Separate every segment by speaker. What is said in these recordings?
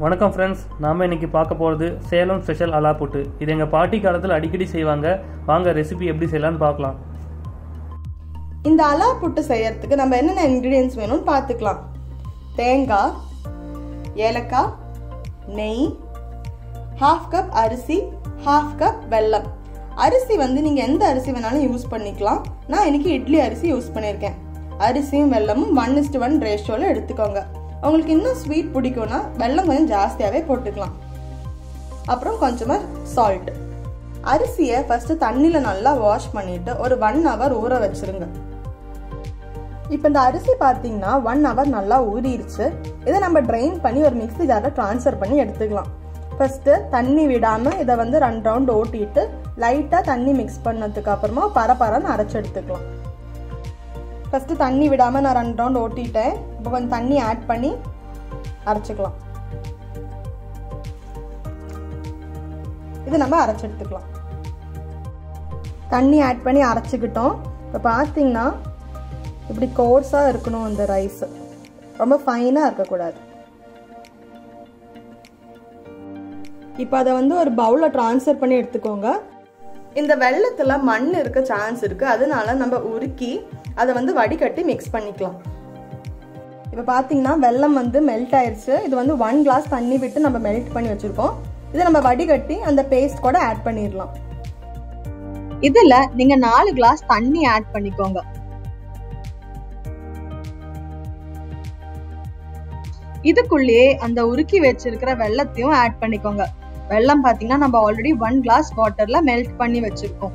Speaker 1: வணக்கம் ஃப்ரெண்ட்ஸ் நாம இன்னைக்கு பார்க்க போகிறது சேலம் ஸ்பெஷல் அலா புட்டு இது எங்கள் பாட்டி காலத்தில் அடிக்கடி செய்வாங்க வாங்க ரெசிபி எப்படி செய்யலாம்னு பார்க்கலாம்
Speaker 2: இந்த அலா புட்டு செய்யறதுக்கு நம்ம என்னென்ன இன்க்ரீடியன்ஸ் வேணும்னு பார்த்துக்கலாம் தேங்காய் ஏலக்காய் நெய் ஹாஃப் கப் அரிசி ஹாஃப் கப் வெல்லம் அரிசி வந்து நீங்கள் எந்த அரிசி வேணாலும் யூஸ் பண்ணிக்கலாம் நான் இன்னைக்கு இட்லி அரிசி யூஸ் பண்ணியிருக்கேன் அரிசியும் வெல்லமும் ஒன் இஸ்டு ஒன் ரேஷியோவில் எடுத்துக்கோங்க உங்களுக்கு இன்னும் ஸ்வீட் பிடிக்கும்னா வெல்லம் கொஞ்சம் ஜாஸ்தியாகவே போட்டுக்கலாம் அப்புறம் கொஞ்சமாக சால்ட் அரிசியை ஃபஸ்ட்டு தண்ணியில் நல்லா வாஷ் பண்ணிட்டு ஒரு ஒன் ஹவர் ஊற வச்சிருங்க இப்போ இந்த அரிசி பார்த்தீங்கன்னா ஒன் ஹவர் நல்லா ஊறிடுச்சு இதை நம்ம ட்ரைன் பண்ணி ஒரு மிக்ஸி ஜாரில் ட்ரான்ஸ்ஃபர் பண்ணி எடுத்துக்கலாம் ஃபஸ்ட்டு தண்ணி விடாமல் இதை வந்து ரெண்டு ரவுண்ட் ஓட்டிட்டு லைட்டாக தண்ணி மிக்ஸ் பண்ணதுக்கு அப்புறமா பரபரன்னு அரைச்சி எடுத்துக்கலாம் ஃபஸ்ட்டு தண்ணி விடாமல் நான் ரெண்டு ரவுண்ட் ஓட்டிட்டேன் இப்போ கொஞ்சம் தண்ணி ஆட் பண்ணி அரைச்சிக்கலாம் இது நம்ம அரைச்சி எடுத்துக்கலாம் தண்ணி ஆட் பண்ணி அரைச்சிக்கிட்டோம் இப்போ பார்த்தீங்கன்னா இப்படி கோர்ஸாக இருக்கணும் அந்த ரைஸ் ரொம்ப ஃபைனாக இருக்கக்கூடாது இப்போ அதை வந்து ஒரு பவுலில் ட்ரான்ஸ்ஃபர் பண்ணி எடுத்துக்கோங்க இந்த வெள்ளத்தில் மண் இருக்க சான்ஸ் இருக்குது அதனால நம்ம உருக்கி அதை வந்து வடிகட்டி மிக்ஸ் பண்ணிக்கலாம் இப்போ பார்த்தீங்கன்னா வெள்ளம் வந்து மெல்ட் ஆயிடுச்சு இது வந்து ஒன் கிளாஸ் தண்ணி விட்டு நம்ம மெல்ட் பண்ணி வச்சுருக்கோம் இதை நம்ம வடிகட்டி அந்த பேஸ்ட் கூட ஆட் பண்ணிடலாம் இதுல நீங்க நாலு கிளாஸ் தண்ணி ஆட் பண்ணிக்கோங்க இதுக்குள்ளேயே அந்த உருக்கி வச்சிருக்கிற வெள்ளத்தையும் ஆட் பண்ணிக்கோங்க வெள்ளம் பாத்தீங்கன்னா நம்ம ஆல்ரெடி ஒன் கிளாஸ் வாட்டர்ல மெல்ட் பண்ணி வச்சிருக்கோம்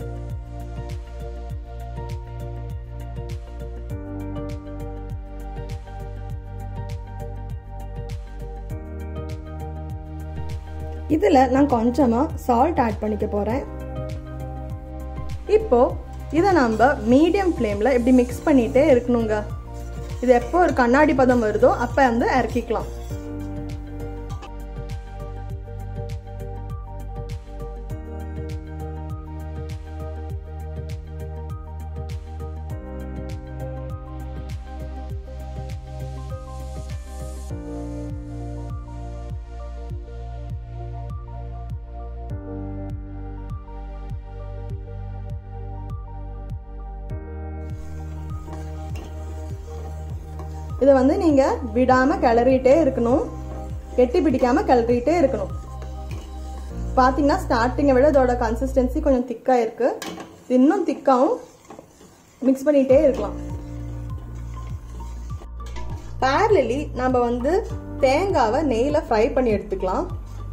Speaker 2: இதுல நான் கொஞ்சமா சால்ட் ஆட் பண்ணிக்க போறேன் இப்போ இதை நம்ம மீடியம் ஃப்ளேமில் இப்படி மிக்ஸ் பண்ணிகிட்டே இருக்கணுங்க இது எப்போ ஒரு கண்ணாடி பதம் வருதோ அப்போ வந்து இறக்கிக்கலாம் இதை வந்து நீங்கள் விடாமல் கிளறிட்டே இருக்கணும் கெட்டி பிடிக்காமல் கிளறிட்டே இருக்கணும் பார்த்தீங்கன்னா ஸ்டார்டிங்கை விட இதோட கன்சிஸ்டன்சி கொஞ்சம் திக்காக இருக்குது இன்னும் திக்காகவும் மிக்ஸ் பண்ணிகிட்டே இருக்கலாம் பேரலி நம்ம வந்து தேங்காவை நெய்யில் ஃப்ரை பண்ணி எடுத்துக்கலாம்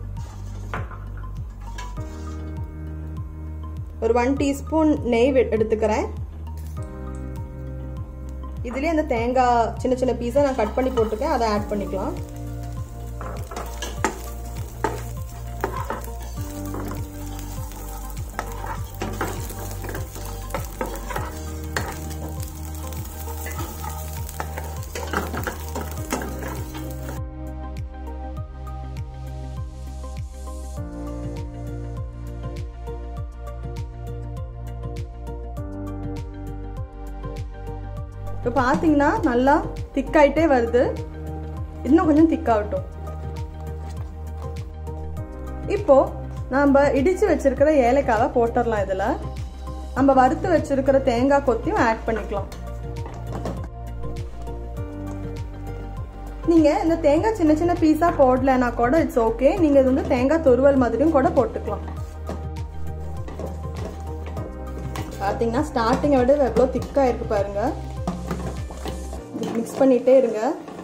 Speaker 2: ஒரு ஒன் டீஸ்பூன் நெய் எடுத்துக்கிறேன் இதுலேயே அந்த தேங்காய் சின்ன சின்ன பீஸாக நான் கட் பண்ணி போட்டிருக்கேன் அதை ஆட் பண்ணிக்கலாம் இப்போ பார்த்தீங்கன்னா நல்லா திக்காயிட்டே வருது இன்னும் கொஞ்சம் திக்காகட்டும் இப்போ நம்ம இடிச்சு வச்சிருக்கிற ஏலக்காவை போட்டுடலாம் இதில் நம்ம வறுத்து வச்சிருக்கிற தேங்காய் கொத்தியும் ஆட் பண்ணிக்கலாம் நீங்க இந்த தேங்காய் சின்ன சின்ன பீஸா போடலன்னா கூட இட்ஸ் ஓகே நீங்க இது வந்து தேங்காய் துருவல் மாதிரியும் கூட போட்டுக்கலாம் பார்த்தீங்கன்னா ஸ்டார்டிங்கை விட எவ்வளோ திக்காக இருக்கு பாருங்க மிக்ஸ் பண்ணிட்டே இருங்க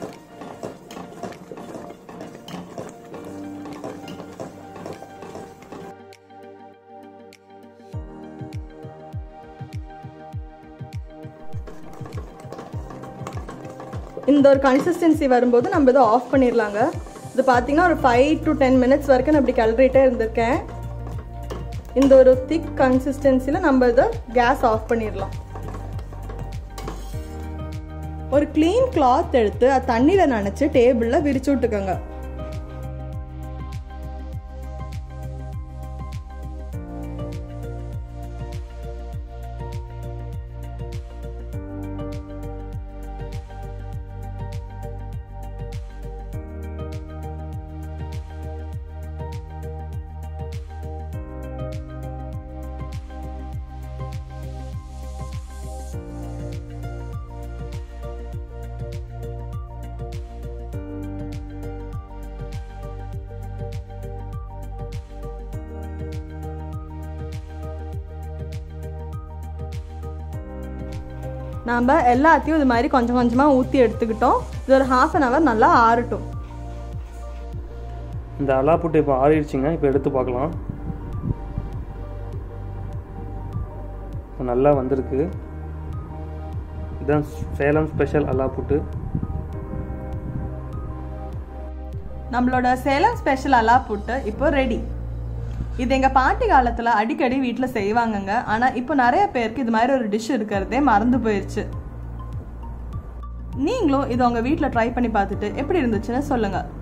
Speaker 2: இந்த ஒரு கன்சிஸ்டன்சி வரும்போது நம்ம இதை ஆஃப் பண்ணிடலாங்க இது பார்த்தீங்கன்னா ஒரு ஃபைவ் டு டென் மினிட்ஸ் வரைக்கும் நான் இப்படி கிளறிட்டே இருந்திருக்கேன் இந்த ஒரு திக் கன்சிஸ்டன்சியில் நம்ம இதை கேஸ் ஆஃப் பண்ணிடலாம் ஒரு க்ளீன் கிளாத் எடுத்து அது தண்ணியில் நனைச்சு டேபிளில் விரிச்சு விட்டுக்கோங்க நாம் எல்லாத்தையும் இது மாதிரி கொஞ்சம் கொஞ்சமாக ஊற்றி எடுத்துக்கிட்டோம் இது ஒரு ஹாஃப் அன் ஹவர் நல்லா ஆறட்டும்
Speaker 1: இந்த அலா புட்டு இப்போ ஆறிடுச்சுங்க இப்போ எடுத்து பார்க்கலாம் இப்போ நல்லா வந்திருக்கு இதுதான் சேலம் ஸ்பெஷல் அலா புட்டு
Speaker 2: நம்மளோட சேலம் ஸ்பெஷல் அலா புட்டு இப்போ ரெடி இது எங்கள் பாட்டி காலத்தில் அடிக்கடி வீட்டில் செய்வாங்கங்க ஆனால் இப்போ நிறைய பேருக்கு இது மாதிரி ஒரு டிஷ் இருக்கிறதே மறந்து போயிடுச்சு நீங்களும் இது உங்கள் வீட்டில் ட்ரை பண்ணி பார்த்துட்டு எப்படி இருந்துச்சுன்னு சொல்லுங்கள்